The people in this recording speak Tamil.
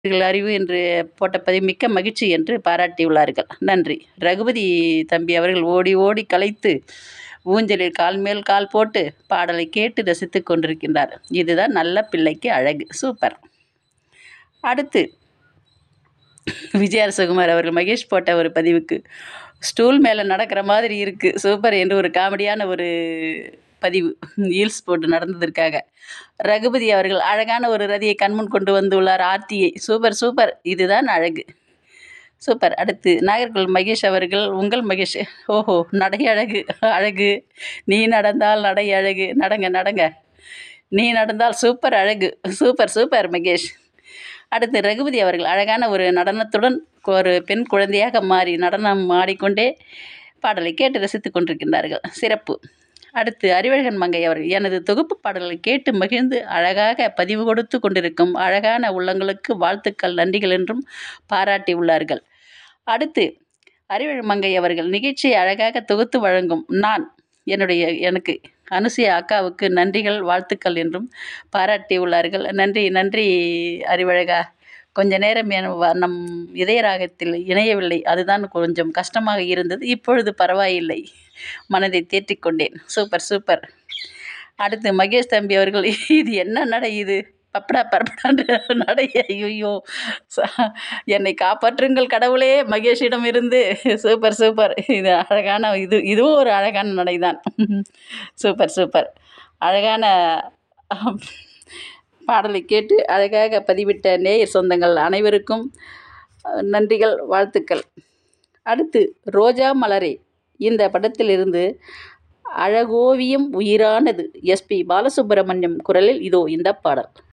உங்கள் அறிவு என்று போட்ட பதிவு மிக்க மகிழ்ச்சி என்று பாராட்டியுள்ளார்கள் நன்றி ரகுபதி தம்பி அவர்கள் ஓடி ஓடி களைத்து ஊஞ்சலில் கால் மேல் கால் போட்டு பாடலை கேட்டு ரசித்துக் கொண்டிருக்கின்றார் இதுதான் நல்ல பிள்ளைக்கு அழகு சூப்பர் அடுத்து விஜயார் சுகுமார் அவர்கள் மகேஷ் போட்ட ஒரு பதிவுக்கு ஸ்டூல் மேலே நடக்கிற மாதிரி இருக்குது சூப்பர் என்று ஒரு காமெடியான ஒரு பதிவு ஹீல்ஸ் போட்டு நடந்ததற்காக ரகுபதி அவர்கள் அழகான ஒரு ரதியை கண்முன் கொண்டு வந்துள்ளார் ஆர்த்தியை சூப்பர் சூப்பர் இதுதான் அழகு சூப்பர் அடுத்து நாகர்கோவில் மகேஷ் அவர்கள் உங்கள் மகேஷ் ஓஹோ நடை அழகு அழகு நீ நடந்தால் நடை அழகு நடங்க நடங்க நீ நடந்தால் சூப்பர் அழகு சூப்பர் சூப்பர் மகேஷ் அடுத்து ரகுபதி அவர்கள் அழகான ஒரு நடனத்துடன் ஒரு பெண் குழந்தையாக மாறி நடனம் ஆடிக்கொண்டே பாடலை கேட்டு ரசித்துக் கொண்டிருக்கின்றார்கள் சிறப்பு அடுத்து அறிவழகன் மங்கை அவர்கள் எனது தொகுப்பு பாடல்களை கேட்டு மகிழ்ந்து அழகாக பதிவு கொடுத்து கொண்டிருக்கும் அழகான உள்ளங்களுக்கு வாழ்த்துக்கள் நன்றிகள் என்றும் பாராட்டி உள்ளார்கள் அடுத்து அறிவழகன் மங்கை அவர்கள் நிகழ்ச்சியை அழகாக தொகுத்து வழங்கும் நான் என்னுடைய எனக்கு அனுசுயா அக்காவுக்கு நன்றிகள் வாழ்த்துக்கள் என்றும் பாராட்டி உள்ளார்கள் நன்றி நன்றி அறிவழகா கொஞ்ச நேரம் என் வ- நம் இதய ராகத்தில் இணையவில்லை அதுதான் கொஞ்சம் கஷ்டமாக இருந்தது இப்பொழுது பரவாயில்லை மனதை தேற்றிக் கொண்டேன் சூப்பர் சூப்பர் அடுத்து மகேஷ் தம்பி அவர்கள் இது என்ன நடை இது பப்படா பரப்படான்ற நடை ஐயோ என்னை காப்பாற்றுங்கள் கடவுளே மகேஷிடம் இருந்து சூப்பர் சூப்பர் இது அழகான இது இதுவும் ஒரு அழகான நடைதான் சூப்பர் சூப்பர் அழகான பாடலை கேட்டு அழகாக பதிவிட்ட நேயர் சொந்தங்கள் அனைவருக்கும் அஹ், நன்றிகள் வாழ்த்துக்கள் அடுத்து ரோஜா மலரே இந்த படத்திலிருந்து அழகோவியம் உயிரானது எஸ்பி பாலசுப்ரமணியம் குரலில் இதோ இந்த பாடல்